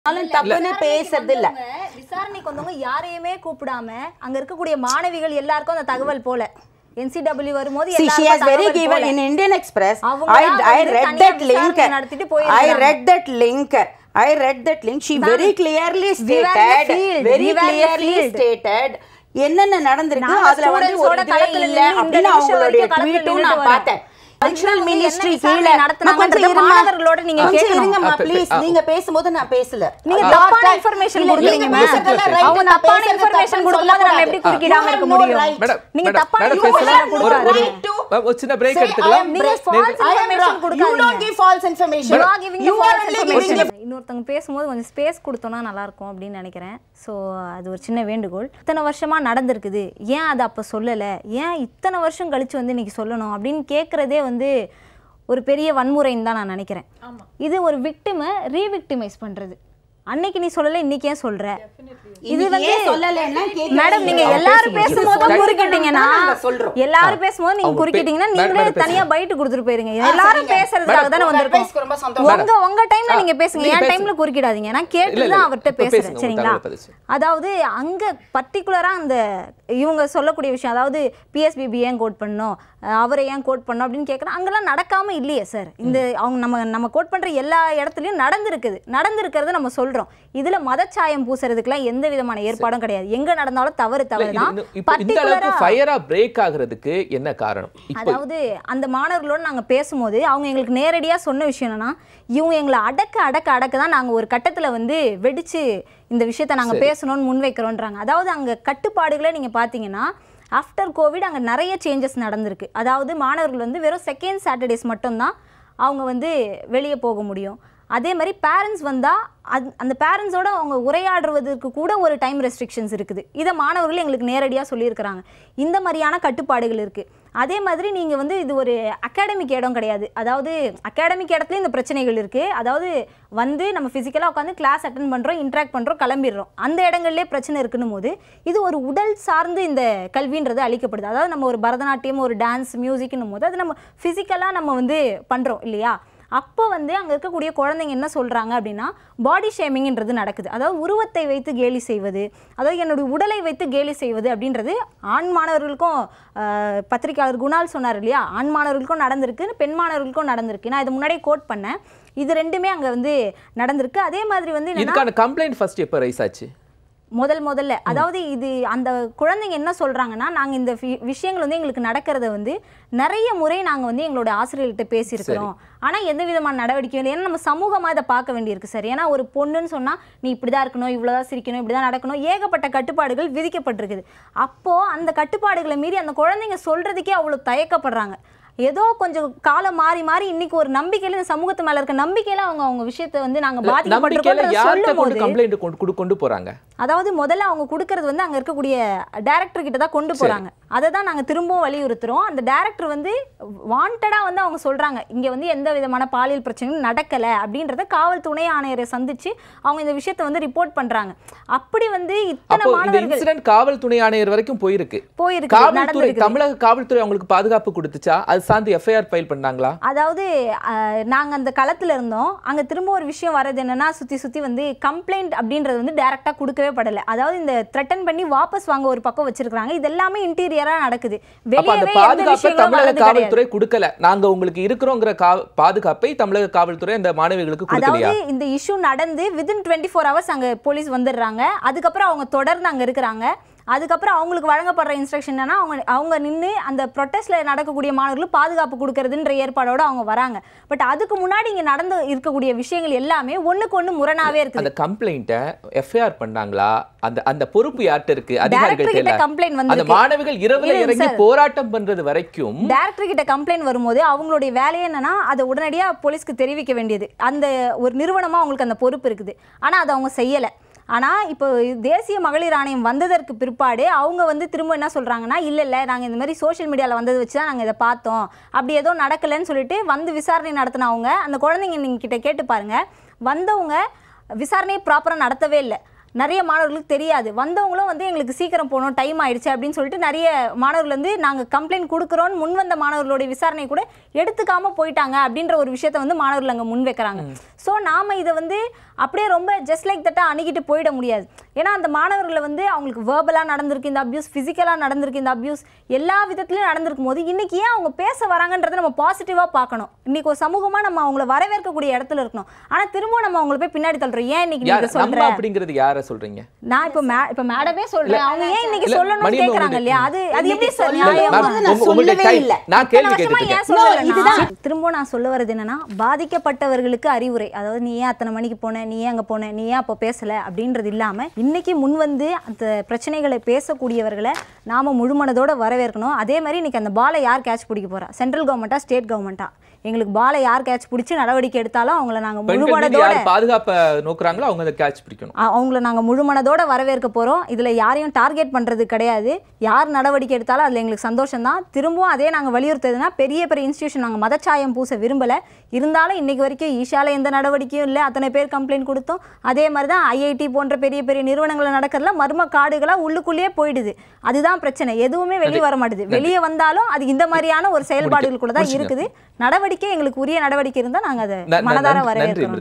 ஆனாலும் தப்புன்னு பேசுறது இல்ல வந்தவங்க, விசாரணைக்கு வந்தவங்க யாரையுமே கூப்பிடாம அங்க இருக்கக்கூடிய மாணவிகள் எல்லாருக்கும் அந்த தகவல் போல என்சிடபிள்யூ வரும்போது See, she has எல்லாருக்கும் very தகவல் given போல. in Indian Express. அவங்க I, தான் I வந்து read தனியா that link. விசாரணை நடத்திட்டு I போயிருக்காங்க. read that link. I read that link. She very clearly we were in the stated. field. Very We were in the clearly field. stated. என்னென்ன நடந்திருக்கு நாங்க அதுல வந்து students ஒரு ஓட இதுவே களத்துல இல்ல நின்னு இந்த அப்படின்னு நிமிஷம் அவங்களுடைய வரைக்கும் களத்துல ட்வீட்டும் நின்னுட்டு நான் வரேன். பார்த்தேன் கல்ச்சுரல் வந்து மினிஸ்ட்ரி என்ன விசாரணை கீழே நடத்துனாங்கன்றத கொஞ்சம் இருமா. மாணவர்களோட நீங்க கொஞ்சம் கேட்கணும். இருங்கம்மா அப்ப- ப்ளீஸ் ஆ. நீங்க பேசும்போது நான் பேசல நீங்க ஆ. தப்பான இல்ல, information இல்ல, கொடுக்குறீங்க நீங்க ma'am. பேசுறதெல்லாம் right, அவங்க நான் தப்பான பேசுறது information தப்புன்னு கொடுக்கும்போது நம்ம சொல்லக்கூடாது. எப்படி குறுக்கிடாம You இருக்க have no முடியும்? right. மேடம் நீங்க மேடம், தப்பான மேடம் information பேசலாம். ஒரு- கொடுக்காதீங்க. ஒரு- Right to மேம், ஒரு சின்ன பிரேக் Say, I எடுத்துக்கலாம் am நீங்க right. false I am information wrong. You கொடுக்காதீங்க. don't give false information. You are giving the You false are only information. giving the இன்னொருத்தவங்க பேசும்போது கொஞ்சம் ஸ்பேஸ் கொடுத்தோம்னா நல்லா இருக்கும் அப்படின்னு நினைக்கிறேன் ஸோ அது ஒரு சின்ன வேண்டுகோள் இத்தனை வருஷமா நடந்திருக்குது ஏன் அதை அப்போ சொல்லலை ஏன் இத்தனை வருஷம் கழிச்சு வந்து இன்னைக்கு சொல்லணும் அப்படின்னு கேட்குறதே வந்து ஒரு பெரிய வன்முறைன்னு தான் நான் நினைக்கிறேன் இது ஒரு விக்டிமை ரீவிக்டிமைஸ் பண்றது அன்னைக்கு நீ சொல்லலை இன்னைக்கு ஏன் சொல்ற இது இன்னைக்கு வந்து ஏன் சொல்லலைன்னா கேட்கறீங்க. மேடம் நீங்க அவங்க எல்லாரும் பேசும்போது பேசும்போது சொல்லுங்க. குறுக்கிட்டீங்கன்னா நாங்க சொல்றோம். எல்லாரும் பேசும்போது நீங்க அவங்க பே- குறுக்கிட்டீங்கன்னா மேடம், நீங்களே மேடம் தனியா பேசுங்க. பைட்டு கொடுத்துட்டு போயிருங்க ஆ, எல்லாரும் சரிங்க. பேசுறதுக்காக தானே உங்க வந்திருக்கோம் advice ரொம்ப சந்தோஷம். உங்க உங்க டைம்ல ஆ, நீங்க பேசுங்க நீங்க என் பேசுங்க. டைம்ல குறுக்கிடாதீங்க நான் கேட்டு இல்ல, இல்ல, தான் அவர்கிட்ட இப்ப பேசுறேன் பேசுங்க, உங்க சரிங்களா தகவலை பதிவு. அதாவது அங்க பர்டிகுலரா அந்த இவங்க சொல்லக்கூடிய விஷயம் அதாவது பிஎஸ்பிபி ஏன் கோட் பண்ணோம் அஹ் அவரை ஏன் கோட் பண்ணோம் அப்படின்னு கேட்குறேன் அங்கெல்லாம் நடக்காம இல்லையே சார் இந்த அவங்க நம்ம நம்ம கோட் பண்ற எல்லா இடத்துலயும் நடந்திருக்குது நடந்திருக்கிறத நம்ம சொல்றோம் இதுல மதச்சாயம் பூசுறதுக்குலாம் எந்த விதமான ஏற்பாடும் கிடையாது எங்க நடந்தாலும் தவறு இல்ல, தவறு இது தான் இன்னும் இப்ப இந்த அளவுக்கு பர்டிகுலரா ஃபயரா பிரேக் ஆகுறதுக்கு என்ன காரணம் இப்போ அதாவது அந்த மாணவர்களோட நாங்க பேசும்போது அவங்க எங்களுக்கு நேரடியா சொன்ன விஷயம் என்னன்னா இவங்க எங்களை அடக்க அடக்க அடக்க தான் நாங்க ஒரு கட்டத்துல வந்து வெடிச்சு இந்த விஷயத்தை நாங்க பேசணும்னு முன்வைக்கிறோன்றாங்க அதாவது அங்க கட்டுப்பாடுகளை நீங்க பாத்தீங்கன்னா ஆஃப்டர் கோவிட் அங்க நிறைய சேஞ்சஸ் நடந்திருக்கு அதாவது மாணவர்கள் வந்து வெறும் செகண்ட் சாட்டர்டேஸ் மட்டும்தான் அவங்க வந்து வெளியே போக முடியும் அதே மாதிரி பேரண்ட்ஸ் வந்தால் அது அந்த பேரண்ட்ஸோட அவங்க உரையாடுவதற்கு கூட ஒரு டைம் ரெஸ்ட்ரிக்ஷன்ஸ் இருக்குது இதை மாணவர்கள் எங்களுக்கு நேரடியாக சொல்லியிருக்கிறாங்க இந்த மாதிரியான கட்டுப்பாடுகள் இருக்குது அதே மாதிரி நீங்கள் வந்து இது ஒரு அகாடமிக் இடம் கிடையாது அதாவது அகாடமிக் இடத்துலையும் இந்த பிரச்சனைகள் இருக்குது அதாவது வந்து நம்ம ஃபிசிக்கலாக உட்காந்து கிளாஸ் அட்டன் பண்ணுறோம் இன்ட்ராக்ட் பண்ணுறோம் கிளம்பிடுறோம் அந்த இடங்கள்லேயே பிரச்சனை இருக்குன்னும் போது இது ஒரு உடல் சார்ந்து இந்த கல்வின்றது அளிக்கப்படுது அதாவது நம்ம ஒரு பரதநாட்டியம் ஒரு டான்ஸ் மியூசிக்னும் போது அது நம்ம ஃபிசிக்கலாக நம்ம வந்து பண்ணுறோம் இல்லையா அப்போ வந்து அங்கே இருக்கக்கூடிய குழந்தைங்க என்ன சொல்கிறாங்க அப்படின்னா பாடி ஷேமிங்ன்றது நடக்குது அதாவது உருவத்தை வைத்து கேலி செய்வது அதாவது என்னுடைய உடலை வைத்து கேலி செய்வது அப்படின்றது ஆண் மாணவர்களுக்கும் ஆஹ், பத்திரிக்கையாளர் குணால் சொன்னார் இல்லையா ஆண் மாணவர்களுக்கும் நடந்திருக்கு பெண் மாணவர்களுக்கும் நடந்திருக்கு நான் இதை முன்னாடியே கோட் பண்ணேன் இது ரெண்டுமே அங்கே வந்து நடந்திருக்கு அதே மாதிரி வந்து என்னன்னா இதுக்கான கம்ப்ளைண்ட் ஃபர்ஸ்ட் எப்போ ரைஸ் ஆச்சு முதல் முதல்ல அதாவது இது அந்த குழந்தைங்க என்ன சொல்றாங்கன்னா நாங்க இந்த வி- விஷயங்கள் வந்து எங்களுக்கு நடக்கிறத வந்து நிறைய முறை நாங்க வந்து எங்களோட ஆசிரியர்கிட்ட பேசியிருக்கிறோம் ஆனா எந்த விதமான நடவடிக்கையும் இல்லை ஏன்னா நம்ம சமூகமா இதை பார்க்க வேண்டியிருக்கு சார் ஏன்னா ஒரு பொண்ணுன்னு சொன்னா நீ இப்படிதான் இருக்கணும் இவ்வளவுதான் சிரிக்கணும் இப்படிதான் நடக்கணும் ஏகப்பட்ட கட்டுப்பாடுகள் விதிக்கப்பட்டிருக்குது அப்போ அந்த கட்டுப்பாடுகளை மீறி அந்த குழந்தைங்க சொல்றதுக்கே அவ்வளவு தயக்கப்படுறாங்க ஏதோ கொஞ்சம் காலம் மாறி மாறி இன்னைக்கு ஒரு நம்பிக்கையில இந்த சமூகத்து மேல இருக்க நம்பிக்கையில அவங்க அவங்க விஷயத்தை வந்து நாங்க நம்பிக்கையில பாதிக்கப்பட்டிருக்கோம் யார்கிட்ட சொல்லும் கொண்டு போது கம்ப்ளைண்ட் கொண்டு கொண்டு- கொண்டு போறாங்க அதாவது முதல்ல அவங்க கொடுக்கறது வந்து அங்க இருக்கக்கூடிய டைரக்டர் கிட்ட தான் கொண்டு போறாங்க அதை தான் நாங்க திரும்பவும் வலியுறுத்துறோம் அந்த டைரக்டர் வந்து வாண்டடா வந்து அவங்க சொல்றாங்க இங்க வந்து எந்த விதமான பாலியல் பிரச்சனையும் நடக்கல அப்படின்றத காவல் துணை ஆணையரை சந்திச்சு அவங்க இந்த விஷயத்தை வந்து ரிப்போர்ட் பண்றாங்க அப்படி வந்து இத்தனை அப்போ இந்த மாணவர்கள் இன்சிடென்ட் காவல் துணை ஆணையர் வரைக்கும் போயிருக்கு போயிருக்கு காவல்துறை நடந்திருக்கு தமிழக காவல்துறை அவங்களுக்கு பாதுகாப்பு கொடுத்துச்சா அது சார்ந்து எஃப்ஐஆர் ஃபைல் பண்ணாங்களா அதாவது அஹ், நாங்க அந்த களத்துல இருந்தோம் அங்க திரும்ப ஒரு விஷயம் வர்றது என்னன்னா சுத்தி சுத்தி வந்து கம்ப்ளைண்ட் அப்படின்றது வந்து டைரக்டா கொடுக்கவே படல அதாவது இந்த த்ரெட்டன் பண்ணி வாபஸ் வாங்க ஒரு பக்கம் வச்சிருக்காங்க இது எல்லாமே இன்டீரியரா நடக்குது அப்ப அந்த வெளியவே எந்த பாதுகாப்பை விஷயங்களும் தமிழக வர்றது கிடையாது காவல்துறை கொடுக்கல நாங்க உங்களுக்கு இருக்கிறோங்கிற கா- பாதுகாப்பை தமிழக காவல்துறை அந்த மாணவிகளுக்கு கொடுக்கலையா அதாவது இந்த இஷ்யூ நடந்து வித்தின் டுவெண்ட்டி ஃபோர் ஹவர்ஸ் அங்கே போலீஸ் வந்துடுறாங்க அதுக்கப்புறம் அவங்க தொடர்ந்து அங்கே இருக்கிறாங்க அதுக்கப்புறம் அவங்களுக்கு வழங்கப்படுற இன்ஸ்ட்ரக்ஷன் என்னன்னா அவங்க அவங்க நின்று அந்த ப்ரொட்டஸ்ட்ல நடக்கக்கூடிய மாணவர்களுக்கு பாதுகாப்பு கொடுக்கறதுன்ற ஏற்பாடோட அவங்க வராங்க பட் அதுக்கு முன்னாடி இங்கே நடந்து இருக்கக்கூடிய விஷயங்கள் எல்லாமே ஒண்ணுக்கு ஒண்ணு முரணாவே இருக்குது அந்த கம்ப்ளைண்ட்டை எஃப்ஐஆர் பண்ணாங்களா அந்த அந்த பொறுப்பு யார்கிட்ட இருக்கு அதிகாரிகள் Director கிட்ட கையில complaint அந்த வந்திருக்கு. மாணவிகள் இரவுல இருங்க இறங்கி sir. போராட்டம் பண்றது வரைக்கும் டேரக்டர் கிட்ட கம்ப்ளைண்ட் வரும்போது அவங்களுடைய வேலையே என்னன்னா அதை உடனடியா போலீஸ்க்கு தெரிவிக்க வேண்டியது அந்த ஒரு நிறுவனமா அவங்களுக்கு அந்த பொறுப்பு இருக்குது ஆனா அதை அவங்க செய்யல ஆனா இப்போ தேசிய மகளிர் ஆணையம் வந்ததற்கு பிற்பாடு அவங்க வந்து திரும்ப என்ன சொல்றாங்கன்னா இல்ல இல்ல நாங்க இந்த மாதிரி சோஷியல் மீடியால வந்ததை வச்சு தான் நாங்க இதை பார்த்தோம் அப்படி ஏதோ நடக்கலைன்னு சொல்லிட்டு வந்து விசாரணை நடத்தினவங்க அந்த குழந்தைங்க நீங்க கிட்ட கேட்டு பாருங்க வந்தவங்க விசாரணையை ப்ராப்பரா நடத்தவே இல்லை நிறைய மாணவர்களுக்கு தெரியாது வந்தவங்களும் வந்து எங்களுக்கு சீக்கிரம் போகணும் டைம் ஆயிடுச்சு அப்படின்னு சொல்லிட்டு நிறைய மாணவர்கள் வந்து நாங்கள் கம்ப்ளைண்ட் கொடுக்குறோன்னு முன் வந்த மாணவர்களுடைய விசாரணை கூட எடுத்துக்காம போயிட்டாங்க அப்படின்ற ஒரு விஷயத்த வந்து மாணவர்கள் அங்கே முன் வைக்கிறாங்க ஸோ நாம இதை வந்து அப்படியே ரொம்ப ஜஸ்ட் லைக் தட்டா அணுகிட்டு போயிட முடியாது ஏன்னா அந்த மாணவர்களை வந்து அவங்களுக்கு வேர்பலாக நடந்திருக்கு இந்த அப்யூஸ் ஃபிசிக்கலாக நடந்திருக்கு இந்த அப்யூஸ் எல்லா விதத்துலையும் நடந்திருக்கும் போது இன்னைக்கு ஏன் அவங்க பேச வராங்கன்றதை நம்ம பாசிட்டிவாக பார்க்கணும் இன்னைக்கு ஒரு சமூகமாக நம்ம அவங்கள வரவேற்கக்கூடிய இடத்துல இருக்கணும் ஆனால் திரும்ப நம்ம அவங்கள போய் பின்னாடி தள்ளுறோம் ஏன் இன்னைக்கு யார் நீங்க நம்ம சொல்ற அப்படிங்கிறது யார சொல்றீங்க நான் இப்போ மே இப்போ மேடமே சொல்றேன் அவங்க ஏன் இன்னைக்கு இல்ல, சொல்லணும்னு மணியம்மா கேக்குறாங்க உங்களுடைய- இல்லையா அது அது எப்படி சார் இல்ல, நியாயம் ma'am, மேம், நான் உங்க- உங்களுடைய சொல்லவே time. இல்ல. நான் கேள்வி இத்தனை வருஷமா கேட்டுட்டு ஏன் இருக்கேன். சொல்லலைன்னா, இதுதான். திரும்ப நான் சொல்ல வர்றது என்னன்னா பாதிக்கப்பட்டவர்களுக்கு அறிவுரை அதாவது நீ ஏன் அத்தனை மணிக்கு போன நீ ஏன் அங்க போன நீ ஏன் அப்போ பேசல அப்படின்றது இல்லாம இன்னைக்கு முன் வந்து அந்த பிரச்சனைகளை பேசக்கூடியவர்களை நாம முழுமனதோட வரவேற்கணும் அதே மாதிரி இன்னைக்கு அந்த பாலை யார் கேட்ச் பிடிக்க போறா சென்ட்ரல் கவர்மெண்ட்டா ஸ்டேட் கவர்மெண்ட்டா எங்களுக்கு பாலை யார் கேட்ச் பிடிச்சி நடவடிக்கை எடுத்தாலும் அவங்கள நாங்க பெண்கள் மீது முழுமனதோட யார் பாதுகாப்பை நோக்குறாங்களோ அவங்க அதை கேட்ச் பிடிக்கணும் அ- அவங்கள நாங்கள் முழுமனதோட வரவேற்க போகிறோம் இதில் யாரையும் டார்கெட் பண்ணுறது கிடையாது யார் நடவடிக்கை எடுத்தாலும் அதில் எங்களுக்கு சந்தோஷம் தான் திரும்பவும் அதே நாங்கள் வலியுறுத்துறதுனா பெரிய பெரிய இன்ஸ்டியூஷன் நாங்கள் மதச்சாயம் பூச விரும்பலை இருந்தாலும் இன்னைக்கு வரைக்கும் ஈஷால எந்த நடவடிக்கையும் இல்லை அத்தனை பேர் கம்ப்ளைண்ட் கொடுத்தோம் அதே மாதிரி தான் ஐஐடி போன்ற பெரிய பெரிய நிறுவனங்கள் நடக்கிறதுல மர்ம காடுகளாக உள்ளுக்குள்ளேயே போயிடுது அதுதான் பிரச்சனை எதுவுமே வெளியே வர மாட்டுது வெளியே வந்தாலும் அது இந்த மாதிரியான ஒரு செயல்பாடுகள் கூட தான் முடிச்சுங்க. இருக்குது நடவடிக்கை எங்களுக்கு உரிய நடவடிக்கை இருந்தால் நாங்கள் அதை ந- ந- மனதார நன்றி- நன்றி வரவேற்கிறோம்